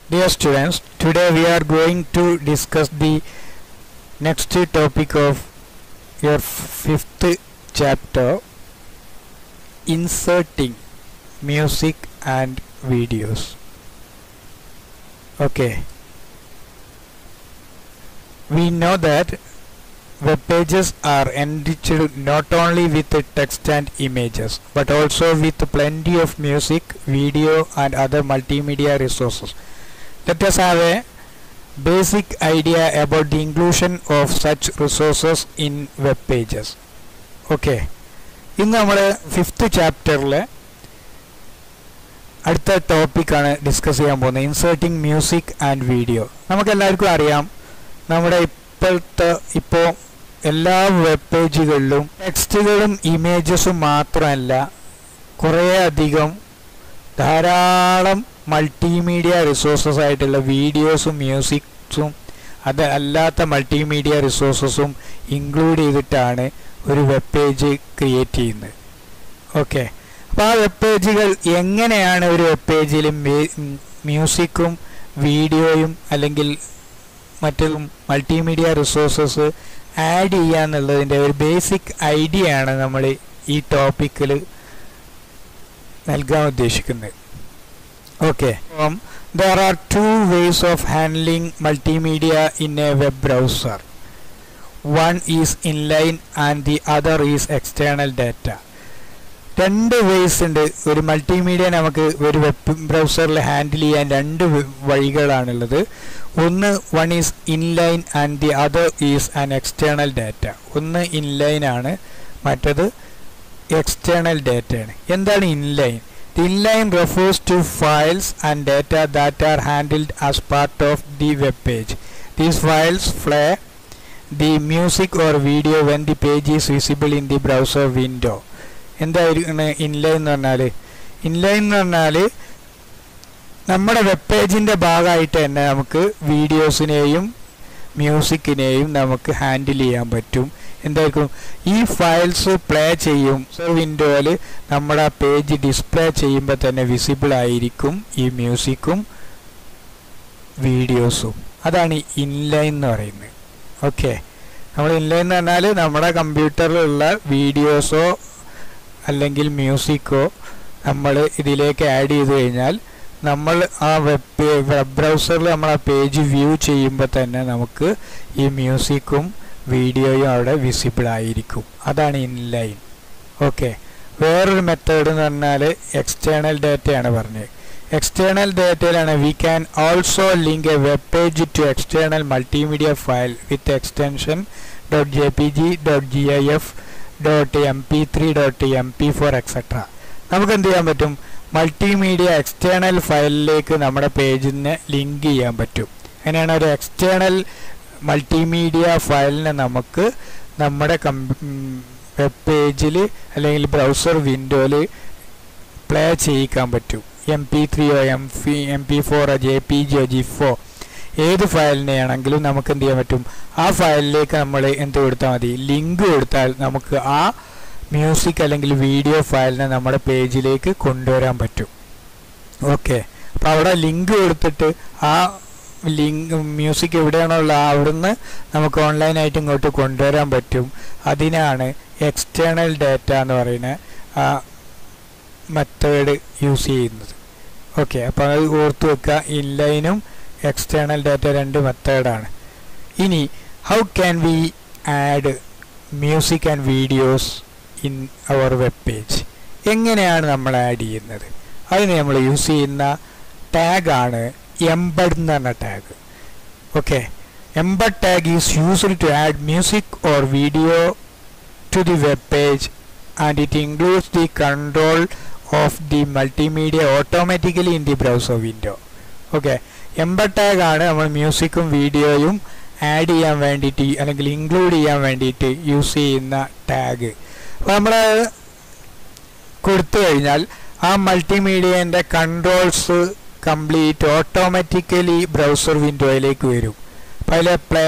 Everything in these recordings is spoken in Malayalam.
Dear students, today we are going to discuss the next topic of your fifth chapter inserting music and videos. Okay. We know that web pages are enriched not only with the text and images but also with plenty of music, video and other multimedia resources. Let us have a basic idea about the inclusion of such resources in web pages. Okay. ഇന്ന് നമ്മൾ ഫിഫ്ത്ത് ചാപ്റ്ററിൽ അടുത്ത ടോപ്പിക്കാണ് ഡിസ്കസ് ചെയ്യാൻ പോകുന്നത് ഇൻസേർട്ടിങ് മ്യൂസിക് ആൻഡ് വീഡിയോ നമുക്കെല്ലാവർക്കും അറിയാം നമ്മുടെ ഇപ്പോഴത്തെ ഇപ്പോൾ എല്ലാ വെബ് പേജുകളിലും ടെക്സ്റ്റുകളും ഇമേജസും മാത്രമല്ല കുറേ അധികം ധാരാളം മൾട്ടിമീഡിയ റിസോഴ്സസ് ആയിട്ടുള്ള വീഡിയോസും മ്യൂസിക്സും അത് അല്ലാത്ത മൾട്ടിമീഡിയ റിസോഴ്സസും ഇൻക്ലൂഡ് ചെയ്തിട്ടാണ് ഒരു വെബ് പേജ് ക്രിയേറ്റ് ചെയ്യുന്നത് ഓക്കെ അപ്പോൾ ആ വെബ് പേജുകൾ എങ്ങനെയാണ് ഒരു വെബ് പേജിൽ മ്യൂസിക്കും വീഡിയോയും അല്ലെങ്കിൽ മറ്റു മൾട്ടിമീഡിയ റിസോഴ്സസ് ആഡ് ചെയ്യുക എന്നുള്ളതിൻ്റെ ഒരു ബേസിക് ഐഡിയ ആണ് നമ്മൾ ഈ ടോപ്പിക്കിൽ നൽകാൻ ഉദ്ദേശിക്കുന്നത് ഓക്കെ അപ്പം there are two ways of handling multimedia in a web browser one is inline and the other is external data രണ്ട് വേസ് ഉണ്ട് ഒരു മൾട്ടിമീഡിയ നമുക്ക് ഒരു വെബ് ബ്രൗസറിൽ ഹാൻഡിൽ ചെയ്യാൻ രണ്ട് വഴികളാണുള്ളത് ഒന്ന് one is inline and the other is an external data ഒന്ന് ഇൻലൈൻ ആണ് മറ്റത് എക്സ്റ്റേണൽ ഡാറ്റയാണ് എന്താണ് inline the inline refers to files and data that are handled as part of the web page these files play the music or video when the page is visible in the browser window എന്തായിരിക്കും ഇൻലൈൻ എന്ന് പറഞ്ഞാൽ ഇൻലൈൻ എന്ന് പറഞ്ഞാൽ നമ്മുടെ വെബ് പേജിൻ്റെ ഭാഗമായിട്ട് തന്നെ നമുക്ക് വീഡിയോസിനെയും മ്യൂസിക്കിനെയും നമുക്ക് ഹാൻഡിൽ ചെയ്യാൻ പറ്റും എന്തായിരിക്കും ഈ ഫയൽസ് പ്ലേ ചെയ്യും വിൻഡോയിൽ നമ്മുടെ പേജ് ഡിസ്പ്ലേ ചെയ്യുമ്പോൾ തന്നെ വിസിബിൾ ആയിരിക്കും ഈ മ്യൂസിക്കും വീഡിയോസും അതാണ് ഇൻലൈൻ എന്ന് പറയുന്നത് ഓക്കെ നമ്മൾ ഇൻലൈൻ എന്ന് പറഞ്ഞാൽ നമ്മുടെ കമ്പ്യൂട്ടറിലുള്ള വീഡിയോസോ അല്ലെങ്കിൽ മ്യൂസിക്കോ നമ്മൾ ഇതിലേക്ക് ആഡ് ചെയ്ത് കഴിഞ്ഞാൽ നമ്മൾ ആ വെബ് വെബ് ബ്രൗസറിൽ നമ്മൾ ആ പേജ് വ്യൂ ചെയ്യുമ്പോൾ തന്നെ നമുക്ക് ഈ മ്യൂസിക്കും വീഡിയോയും അവിടെ വിസിബിൾ ആയിരിക്കും അതാണ് ഇൻലൈൻ ഓക്കെ വേറൊരു മെത്തേഡ് എന്ന് പറഞ്ഞാൽ എക്സ്റ്റേണൽ ഡാറ്റയാണ് പറഞ്ഞത് എക്സ്റ്റേണൽ ഡാറ്റയിലാണ് we can also link a web page to external multimedia file with extension dot J P G dot G I F dot M P three dot M P four etcetera നമുക്ക് എന്ത് ചെയ്യാൻ പറ്റും മൾട്ടിമീഡിയ എക്സ്റ്റേണൽ ഫയലിലേക്ക് നമ്മുടെ പേജിന് ലിങ്ക് ചെയ്യാൻ പറ്റും അങ്ങനെയാണ് ഒരു എക്സ്റ്റേണൽ മൾട്ടിമീഡിയ ഫയലിനെ നമുക്ക് നമ്മുടെ വെബ് പേജിൽ അല്ലെങ്കിൽ ബ്രൗസർ വിൻഡോയിൽ പ്ലേ ചെയ്യിക്കാൻ പറ്റും എം പി ത്രീയോ എം പി എം പി ഫോറോ ജെ പി ജിയോ ജിഫോ ഏത് ഫയലിനെയാണെങ്കിലും നമുക്ക് എന്ത് ചെയ്യാൻ പറ്റും ആ ഫയലിലേക്ക് നമ്മൾ എന്ത് കൊടുത്താൽ മതി ലിങ്ക് കൊടുത്താൽ നമുക്ക് ആ മ്യൂസിക് അല്ലെങ്കിൽ വീഡിയോ ഫയലിനെ നമ്മുടെ പേജിലേക്ക് കൊണ്ടുവരാൻ പറ്റും ഓക്കെ അപ്പോൾ അവിടെ ലിങ്ക് കൊടുത്തിട്ട് ആ ലിങ്ക് മ്യൂസിക് എവിടെയാണോ ഉള്ളത് അവിടുന്ന് നമുക്ക് ഓൺലൈനായിട്ട് ഇങ്ങോട്ട് കൊണ്ടുവരാൻ പറ്റും അതിനാണ് എക്സ്റ്റേണൽ ഡാറ്റ എന്ന് പറയുന്ന ആ മെത്തേഡ് യൂസ് ചെയ്യുന്നത് ഓക്കെ അപ്പോൾ അത് ഓർത്ത് വെക്കുക ഇൻലൈനും എക്സ്റ്റേണൽ ഡാറ്റ രണ്ട് മെത്തേഡാണ് ഇനി how can we add music and videos in our web page എങ്ങനെയാണ് നമ്മൾ ആഡ് ചെയ്യുന്നത് അതിന് നമ്മൾ യൂസ് ചെയ്യുന്ന ടാഗാണ് എംബഡ് എന്ന് പറഞ്ഞ tag okay embed tag is used to add music or video to the web page and it includes the control of the multimedia automatically in the browser window okay embed tag ആണ് നമ്മൾ മ്യൂസിക്കും വീഡിയോയും ആഡ് ചെയ്യാൻ വേണ്ടിയിട്ട് അല്ലെങ്കിൽ ഇൻക്ലൂഡ് ചെയ്യാൻ വേണ്ടിയിട്ട് യൂസ് ചെയ്യുന്ന ടാഗ് അപ്പോൾ നമ്മൾ കൊടുത്തു കഴിഞ്ഞാൽ ആ മൾട്ടിമീഡിയൻ്റെ കൺട്രോൾസ് കംപ്ലീറ്റ് ഓട്ടോമാറ്റിക്കലി ബ്രൗസർ വിൻഡോയിലേക്ക് വരും അപ്പോൾ അതിലെ പ്ലേ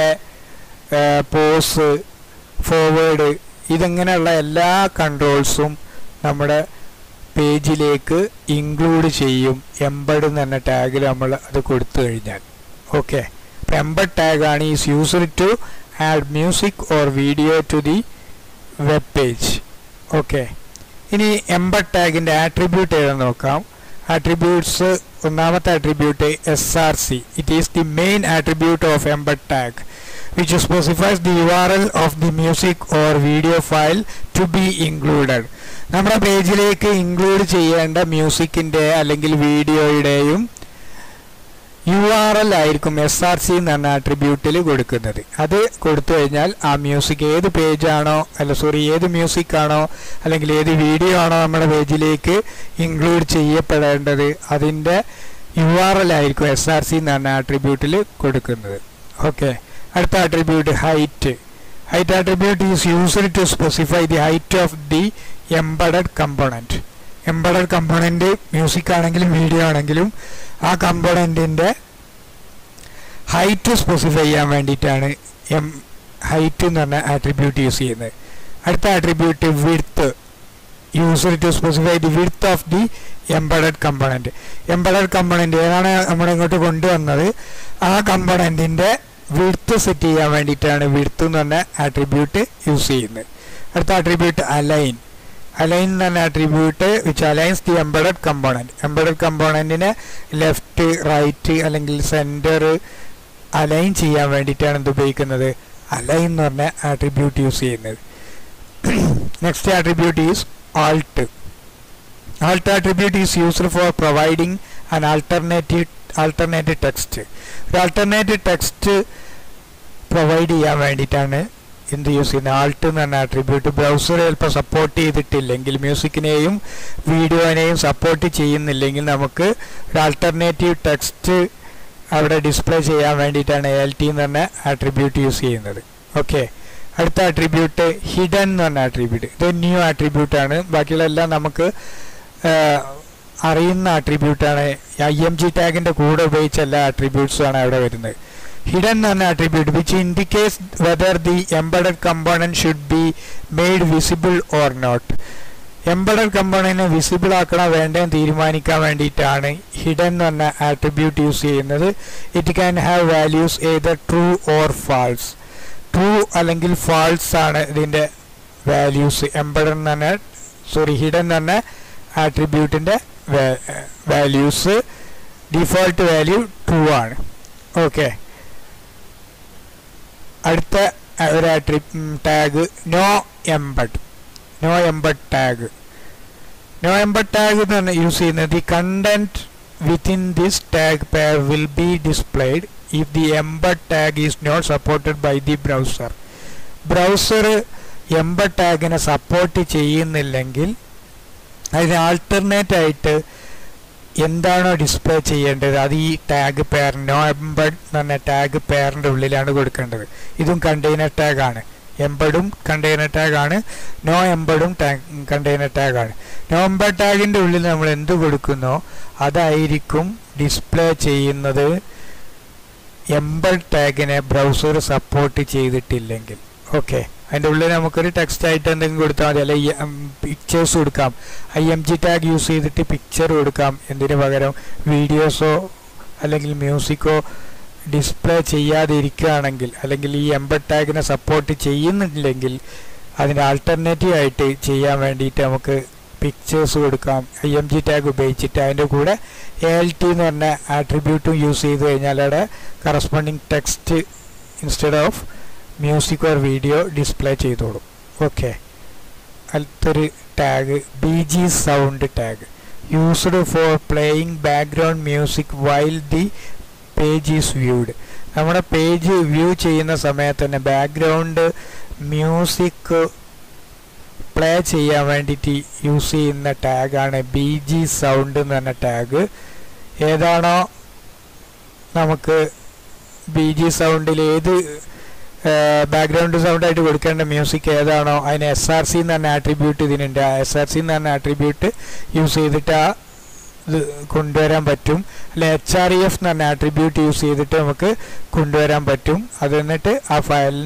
പോസ് ഫോർവേഡ് ഇതിങ്ങനെയുള്ള എല്ലാ കൺട്രോൾസും നമ്മുടെ പേജിലേക്ക് ഇൻക്ലൂഡ് ചെയ്യും എംബഡ് എന്ന് പറഞ്ഞ ടാഗിൽ നമ്മൾ അത് കൊടുത്തു കഴിഞ്ഞാൽ ഓക്കെ എംബഡ് ടാഗ് ആണ് is used to add music or video to the web page okay ഇനി എംബഡ് ടാഗിൻ്റെ ആട്രിബ്യൂട്ട് ഏതെന്ന് നോക്കാം ആട്രിബ്യൂട്ട്സ് ഒന്നാമത്തെ attribute S R C it is the main attribute of embed tag which specifies the URL of the music or video file to be included. നമ്മുടെ പേജിലേക്ക് ഇൻക്ലൂഡ് ചെയ്യേണ്ട മ്യൂസിക്കിൻ്റെ അല്ലെങ്കിൽ വീഡിയോയുടെയും യു ആർ എൽ ആയിരിക്കും എസ് ആർ സി എന്ന് പറഞ്ഞ ആട്രിബ്യൂട്ടിൽ കൊടുക്കുന്നത് അത് കൊടുത്തു കഴിഞ്ഞാൽ ആ മ്യൂസിക് ഏത് പേജാണോ അല്ല സോറി ഏത് മ്യൂസിക് ആണോ അല്ലെങ്കിൽ ഏത് വീഡിയോ ആണോ നമ്മുടെ പേജിലേക്ക് ഇൻക്ലൂഡ് ചെയ്യപ്പെടേണ്ടത് അതിൻ്റെ യു ആർ എൽ ആയിരിക്കും എസ് ആർ സി എന്ന് പറഞ്ഞ ആട്രിബ്യൂട്ടിൽ കൊടുക്കുന്നത് ഓക്കെ അടുത്ത attribute height height attribute is used to specify the height of the embedded component embedded component music ആണെങ്കിലും വീഡിയോ ആണെങ്കിലും ആ കമ്പോണൻറ്റിൻ്റെ ഹൈറ്റ് സ്പെസിഫൈ ചെയ്യാൻ വേണ്ടിയിട്ടാണ് എം ഹൈറ്റ് എന്ന് പറഞ്ഞ ആട്രിബ്യൂട്ട് യൂസ് ചെയ്യുന്നത് അടുത്ത attribute width used to specify the width of the embedded component embedded component ഏതാണ് നമ്മൾ ഇങ്ങോട്ട് കൊണ്ടുവന്നത് ആ കമ്പോണൻറ്റിൻ്റെ വിഡ്ത്ത് സെറ്റ് ചെയ്യാൻ വേണ്ടിയിട്ടാണ് വിഡ്ത്ത് എന്ന് പറഞ്ഞ ആട്രിബ്യൂട്ട് യൂസ് ചെയ്യുന്നത് അടുത്ത ആട്രിബ്യൂട്ട് അലൈൻ അലൈൻ എന്ന് പറഞ്ഞ attribute which aligns the embedded component embedded കമ്പോണൻറ്റിനെ ലെഫ്റ്റ് റൈറ്റ് അല്ലെങ്കിൽ സെൻറ്റർ അലൈൻ ചെയ്യാൻ വേണ്ടിയിട്ടാണ് ഇത് ഉപയോഗിക്കുന്നത് അലൈൻ എന്ന് പറഞ്ഞ ആട്രിബ്യൂട്ട് യൂസ് ചെയ്യുന്നത് next attribute is alt alt attribute is used for providing an alternative alternative text ഒരു ആൾട്ടർനേറ്റീവ് ടെക്സ്റ്റ് പ്രൊവൈഡ് ചെയ്യാൻ വേണ്ടിയിട്ടാണ് എന്ത് യൂസ് ചെയ്യുന്നത് ആൾട്ട് എന്ന് പറഞ്ഞ ആട്രിബ്യൂട്ട് ബ്രൗസർ ചിലപ്പോൾ സപ്പോർട്ട് ചെയ്തിട്ടില്ലെങ്കിൽ മ്യൂസിക്കിനെയും വീഡിയോനെയും സപ്പോർട്ട് ചെയ്യുന്നില്ലെങ്കിൽ നമുക്ക് ഒരു ആൾട്ടർനേറ്റീവ് ടെക്സ്റ്റ് അവിടെ ഡിസ്പ്ലേ ചെയ്യാൻ വേണ്ടിയിട്ടാണ് എൽ ടി എന്ന് പറഞ്ഞ ആട്രിബ്യൂട്ട് യൂസ് ചെയ്യുന്നത് ഓക്കെ അടുത്ത ആട്രിബ്യൂട്ട് ഹിഡൻ എന്ന് പറഞ്ഞ ആട്രിബ്യൂട്ട് ഇത് ന്യൂ ആട്രിബ്യൂട്ടാണ് ബാക്കിയുള്ളതെല്ലാം നമുക്ക് അറിയുന്ന ആട്രിബ്യൂട്ടാണ് ഐ എം ജി ടാഗിൻ്റെ കൂടെ ഉപയോഗിച്ച എല്ലാ ആട്രിബ്യൂട്ട്സും ആണ് അവിടെ വരുന്നത് ഹിഡൻ എന്ന് പറഞ്ഞ attribute which indicates whether the embedded component should be made visible or not embedded കമ്പോണൻറ്റിനെ വിസിബിൾ ആക്കണോ വേണ്ടതെന്ന് തീരുമാനിക്കാൻ വേണ്ടിയിട്ടാണ് ഹിഡൻ എന്ന് പറഞ്ഞ ആട്രിബ്യൂട്ട് യൂസ് ചെയ്യുന്നത് it can have values either true or false true അല്ലെങ്കിൽ ഫാൾസ് ആണ് ഇതിൻ്റെ വാല്യൂസ് എംബഡഡ് എന്ന് പറഞ്ഞ സോറി ഹിഡൻ എന്ന് പറഞ്ഞ ആട്രിബ്യൂട്ടിൻ്റെ വാല്യൂസ് ഡിഫോൾട്ട് വാല്യൂ ട്രൂ ആണ് ഓക്കെ അടുത്ത ഒരു ആട്രി tag no embed no embed tag no embed tag എന്ന് പറഞ്ഞാൽ യൂസ് ചെയ്യുന്നത് the content within this tag pair will be displayed if the embed tag is not supported by the browser browser embed ടാഗിനെ സപ്പോർട്ട് ചെയ്യുന്നില്ലെങ്കിൽ അതിന് ആൾട്ടർനേറ്റ് ആയിട്ട് എന്താണോ ഡിസ്പ്ലേ ചെയ്യേണ്ടത് അത് ഈ ടാഗ് പെയർ നോ എംബഡ് എന്ന് പറഞ്ഞ ടാഗ് പെയറിൻ്റെ ഉള്ളിലാണ് കൊടുക്കേണ്ടത് ഇതും കണ്ടെയ്നർ ടാഗാണ് എംബഡും കണ്ടെയ്നർ ടാഗാണ് നോ എംബഡും കണ്ടെയ്നർ ടാഗാണ് നോ എംബഡ് ടാഗിൻ്റെ ഉള്ളിൽ നമ്മൾ എന്ത് കൊടുക്കുന്നോ അതായിരിക്കും ഡിസ്പ്ലേ ചെയ്യുന്നത് എംബഡ് ടാഗിനെ ബ്രൗസർ സപ്പോർട്ട് ചെയ്തിട്ടില്ലെങ്കിൽ ഓക്കെ അതിൻ്റെ ഉള്ളിൽ നമുക്കൊരു ടെക്സ്റ്റ് ആയിട്ട് എന്തെങ്കിലും കൊടുത്താൽ മതി അല്ലെങ്കിൽ പിക്ചേഴ്സ് കൊടുക്കാം I M G tag use ചെയ്തിട്ട് പിക്ചർ കൊടുക്കാം എന്തിനു പകരം വീഡിയോസോ അല്ലെങ്കിൽ മ്യൂസിക്കോ ഡിസ്പ്ലേ ചെയ്യാതെ ഇരിക്കുകയാണെങ്കിൽ അല്ലെങ്കിൽ ഈ എംബഡ് ടാഗിനെ സപ്പോർട്ട് ചെയ്യുന്നില്ലെങ്കിൽ അതിന് ആൾട്ടർനേറ്റീവ് ആയിട്ട് ചെയ്യാൻ വേണ്ടിയിട്ട് നമുക്ക് പിക്ചേഴ്സ് കൊടുക്കാം ഐ എം ജി ടാഗ് ഉപയോഗിച്ചിട്ട് അതിൻ്റെ കൂടെ എ എൽ ടി എന്ന് പറഞ്ഞ ആട്രിബ്യൂട്ടും യൂസ് ചെയ്ത് കഴിഞ്ഞാൽ അവിടെ corresponding text instead of music or video display ചെയ്തോളും ഓക്കെ അടുത്തൊരു tag B G sound tag used for playing background music while the page is viewed നമ്മുടെ പേജ് വ്യൂ ചെയ്യുന്ന സമയത്ത് തന്നെ ബാക്ക്ഗ്രൗണ്ട് മ്യൂസിക് പ്ലേ ചെയ്യാൻ വേണ്ടിയിട്ട് യൂസ് ചെയ്യുന്ന ടാഗാണ് ബി ജി സൗണ്ട് എന്ന് പറഞ്ഞ ടാഗ് ഏതാണോ നമുക്ക് ബി ജി സൗണ്ടിൽ ഏത് ബാക്ക്ഗ്രൗണ്ട് സൗണ്ടായിട്ട് കൊടുക്കേണ്ട മ്യൂസിക് ഏതാണോ അതിന് എസ് ആർ സി എന്ന് പറഞ്ഞ ആട്രിബ്യൂട്ട് ഇതിനുണ്ട് ആ എസ് ആർ സി എന്ന് പറഞ്ഞ ആട്രിബ്യൂട്ട് യൂസ് ചെയ്തിട്ട് ആ ഇത് കൊണ്ടുവരാൻ പറ്റും അല്ലെ എച്ച് ആർ ഇ എഫ് എന്ന് പറഞ്ഞ ആട്രിബ്യൂട്ട് യൂസ് ചെയ്തിട്ട് നമുക്ക് കൊണ്ടുവരാൻ പറ്റും അത് എന്നിട്ട് ആ ഫയലിനെ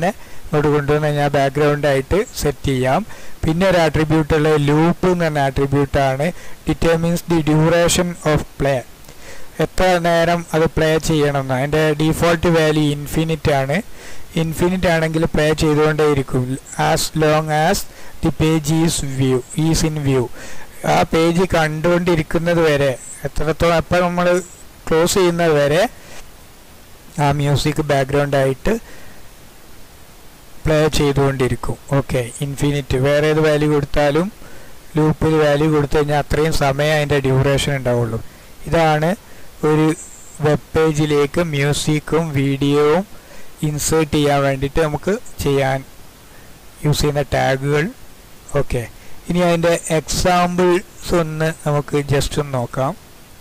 ഇങ്ങോട്ട് കൊണ്ടുവന്ന് കഴിഞ്ഞാൽ ബാക്ക്ഗ്രൗണ്ട് ആയിട്ട് സെറ്റ് ചെയ്യാം പിന്നെ ഒരു ആട്രിബ്യൂട്ടുള്ള ലൂപ്പ് എന്ന് പറഞ്ഞ ആട്രിബ്യൂട്ടാണ് determines the duration of play എത്ര നേരം അത് പ്ലേ ചെയ്യണം എന്ന് അതിൻ്റെ ഡീഫോൾട്ട് വാല്യൂ ഇൻഫിനിറ്റ് ആണ് ഇൻഫിനിറ്റ് ആണെങ്കിൽ പ്ലേ ചെയ്തുകൊണ്ടേയിരിക്കും as long as the page is view is in view ആ പേജ് കണ്ടുകൊണ്ടിരിക്കുന്നത് വരെ എത്രത്തോളം എപ്പോൾ നമ്മൾ ക്ലോസ് ചെയ്യുന്നത് വരെ ആ മ്യൂസിക് ബാക്ക്ഗ്രൗണ്ട് ആയിട്ട് പ്ലേ ചെയ്തുകൊണ്ടിരിക്കും ഓക്കെ ഇൻഫിനിറ്റ് വേറെ ഏത് വാല്യൂ കൊടുത്താലും ലൂപ്പിൽ വാല്യൂ കൊടുത്തു കഴിഞ്ഞാൽ അത്രയും സമയം അതിൻ്റെ ഡ്യൂറേഷൻ ഉണ്ടാവുള്ളൂ ഇതാണ് ഒരു വെബ് പേജിലേക്ക് മ്യൂസിക്കും വീഡിയോവും ഇൻസേർട്ട് ചെയ്യാൻ വേണ്ടിയിട്ട് നമുക്ക് ചെയ്യാൻ യൂസ് ചെയ്യുന്ന ടാഗുകൾ ഓക്കെ ഇനി അതിൻ്റെ എക്സാമ്പിൾസ് ഒന്ന് നമുക്ക് ജസ്റ്റ് ഒന്ന് നോക്കാം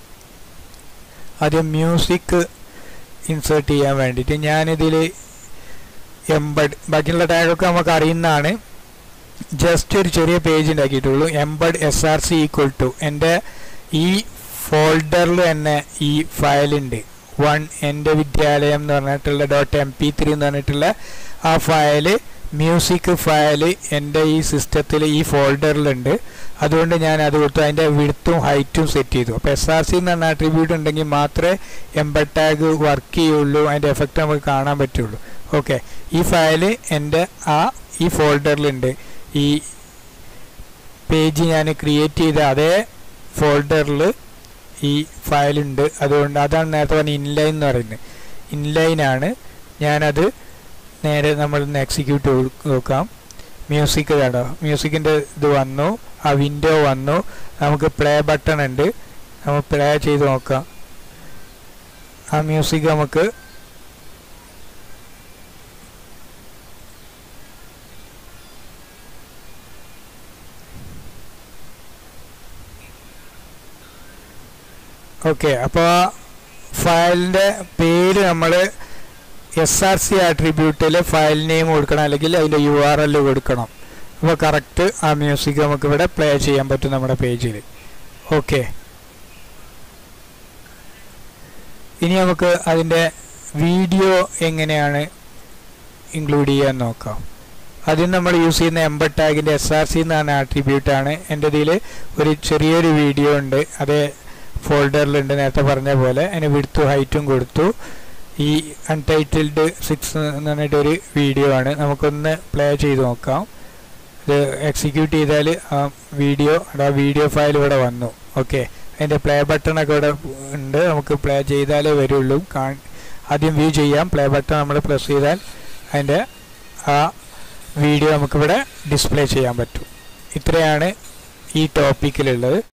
ആദ്യം മ്യൂസിക് ഇൻസേർട്ട് ചെയ്യാൻ വേണ്ടിയിട്ട് ഞാനിതിൽ എംബഡ് ബാക്കിയുള്ള ടാഗൊക്കെ നമുക്ക് അറിയുന്നതാണ് ജസ്റ്റ് ഒരു ചെറിയ പേജ് ഉണ്ടാക്കിയിട്ടുള്ളൂ embed S R C equal to എൻ്റെ ഈ ഫോൾഡറിൽ തന്നെ ഈ ഫയലുണ്ട് വൺ എൻ്റെ വിദ്യാലയം എന്ന് പറഞ്ഞിട്ടുള്ള ഡോട്ട് എം പി ത്രീ എന്ന് പറഞ്ഞിട്ടുള്ള ആ ഫയല് മ്യൂസിക് ഫയല് എൻ്റെ ഈ സിസ്റ്റത്തിൽ ഈ ഫോൾഡറിലുണ്ട് അതുകൊണ്ട് ഞാൻ അത് കൊടുത്തു അതിൻ്റെ വിടുത്തും ഹൈറ്റും സെറ്റ് ചെയ്തു അപ്പോൾ എസ് ആർ സി എന്ന് പറഞ്ഞ ആട്രിബ്യൂട്ട് ഉണ്ടെങ്കിൽ മാത്രമേ എംബഡ് ടാഗ് വർക്ക് ചെയ്യുള്ളൂ അതിൻ്റെ എഫക്റ്റ് നമുക്ക് കാണാൻ പറ്റുള്ളൂ ഓക്കെ ഈ ഫയല് എൻ്റെ ആ ഈ ഫോൾഡറിലുണ്ട് ഈ പേജ് ഞാൻ ക്രിയേറ്റ് ചെയ്ത അതേ ഫോൾഡറിൽ ഈ ഫയലുണ്ട് അതുകൊണ്ട് അതാണ് നേരത്തെ പറഞ്ഞ ഇൻലൈൻ എന്ന് പറയുന്നത് ഇൻലൈനാണ് ഞാനത് നേരെ നമ്മൾ ഇന്ന് എക്സിക്യൂട്ട് നോക്കാം മ്യൂസിക് വേണോ മ്യൂസിക്കിൻ്റെ ഇത് വന്നു ആ വിൻഡോ വന്നു നമുക്ക് പ്ലേ ബട്ടൺ ഉണ്ട് നമ്മൾ പ്ലേ ചെയ്ത് നോക്കാം ആ മ്യൂസിക് നമുക്ക് ഓക്കെ അപ്പോൾ ആ ഫയലിൻ്റെ പേര് നമ്മൾ എസ് ആർ സി ആട്രിബ്യൂട്ടിൽ ഫയൽ നെയിം കൊടുക്കണം അല്ലെങ്കിൽ അതിൻ്റെ യു ആർ എൽ കൊടുക്കണം അപ്പോൾ കറക്റ്റ് ആ മ്യൂസിക് നമുക്ക് ഇവിടെ പ്ലേ ചെയ്യാൻ പറ്റും നമ്മുടെ പേജിൽ ഓക്കെ ഇനി നമുക്ക് അതിൻ്റെ വീഡിയോ എങ്ങനെയാണ് ഇൻക്ലൂഡ് ചെയ്യാൻ നോക്കാം അതിന് നമ്മൾ യൂസ് ചെയ്യുന്ന എംബഡ് ടാഗിൻ്റെ എസ് ആർ സി എന്നാണ് ആട്രിബ്യൂട്ടാണ് എൻ്റെ ഇതിൽ ഒരു ചെറിയൊരു വീഡിയോ ഉണ്ട് അതേ ഫോൾഡറിലുണ്ട് നേരത്തെ പറഞ്ഞ പോലെ അതിന് വിടുത്തു ഹൈറ്റും കൊടുത്തു ഈ അൺടൈറ്റിൽഡ് സിക്സ് എന്ന് പറഞ്ഞിട്ട് ഒരു വീഡിയോ ആണ് നമുക്കൊന്ന് പ്ലേ ചെയ്ത് നോക്കാം ഇത് എക്സിക്യൂട്ട് ചെയ്താൽ ആ വീഡിയോ ആ വീഡിയോ ഫയൽ ഇവിടെ വന്നു ഓക്കെ അതിൻ്റെ പ്ലേ ബട്ടണൊക്കെ ഇവിടെ ഉണ്ട് നമുക്ക് പ്ലേ ചെയ്താലേ വരുള്ളൂ കാ ആദ്യം വ്യൂ ചെയ്യാം പ്ലേ ബട്ടൺ നമ്മൾ പ്രസ് ചെയ്താൽ അതിൻ്റെ ആ വീഡിയോ നമുക്കിവിടെ ഡിസ്പ്ലേ ചെയ്യാൻ പറ്റും ഇത്രയാണ് ഈ ടോപ്പിക്കിലുള്ളത്